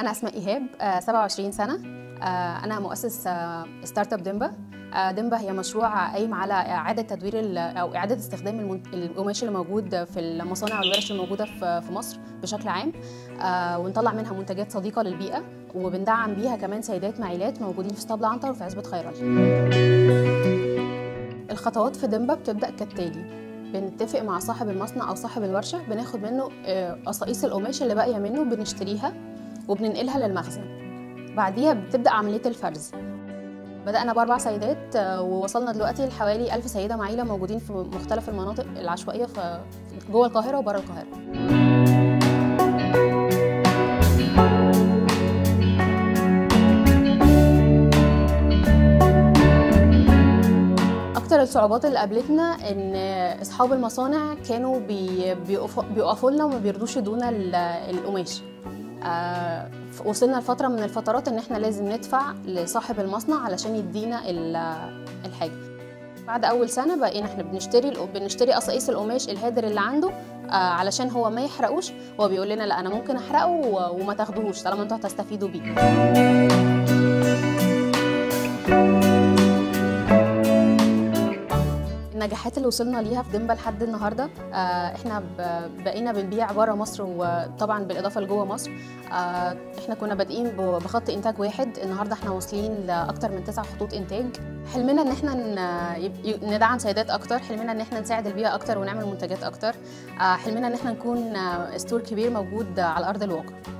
أنا أسماء إيهاب آه، 27 سنة آه، أنا مؤسس آه، ستارت اب ديمبا آه، ديمبا هي مشروع قايم على إعادة تدوير ال- أو إعادة استخدام المن- القماش اللي موجود في المصانع والورش الموجودة في في مصر بشكل عام آه، ونطلع منها منتجات صديقة للبيئة وبندعم بيها كمان سيدات معيلات موجودين في اسطبل عنتر وفي عزبة خيرل الخطوات في ديمبا بتبدأ كالتالي بنتفق مع صاحب المصنع او صاحب الورشه بناخد منه آه، قصاقيس القماش اللي باقيه منه بنشتريها وبننقلها للمخزن بعديها بتبدا عمليه الفرز بدأنا بأربع سيدات آه، ووصلنا دلوقتي لحوالي ألف سيدة معيلة موجودين في مختلف المناطق العشوائية في جوه القاهرة وبره القاهرة اكتر الصعوبات اللي قابلتنا ان اصحاب المصانع كانوا بي- بيقفوا بيقفوا لنا وما بيرضوش يدونا ال- القماش آه، ف- وصلنا لفتره من الفترات ان احنا لازم ندفع لصاحب المصنع علشان يدينا ال- الحاجه بعد اول سنه بقينا احنا بنشتري الق- بنشتري قصاقيس القماش الهادر اللي عنده آه، علشان هو ما يحرقوش هو بيقول لنا لا انا ممكن احرقه و- وما تاخدوهوش طالما انتوا هتستفيدوا بيه النجاحات اللي وصلنا ليها في ديمبا لحد النهارده آه، احنا ب- بقينا بنبيع بره مصر وطبعا بالاضافه لجوه مصر آه، احنا كنا بادئين ب- بخط انتاج واحد النهارده احنا واصلين لاكتر من تسع خطوط انتاج حلمنا ان احنا ن- يب- ي- ندعم سيدات اكتر حلمنا ان احنا نساعد البيئه اكتر ونعمل منتجات اكتر آه، حلمنا ان احنا نكون آه، ستور كبير موجود على ارض الواقع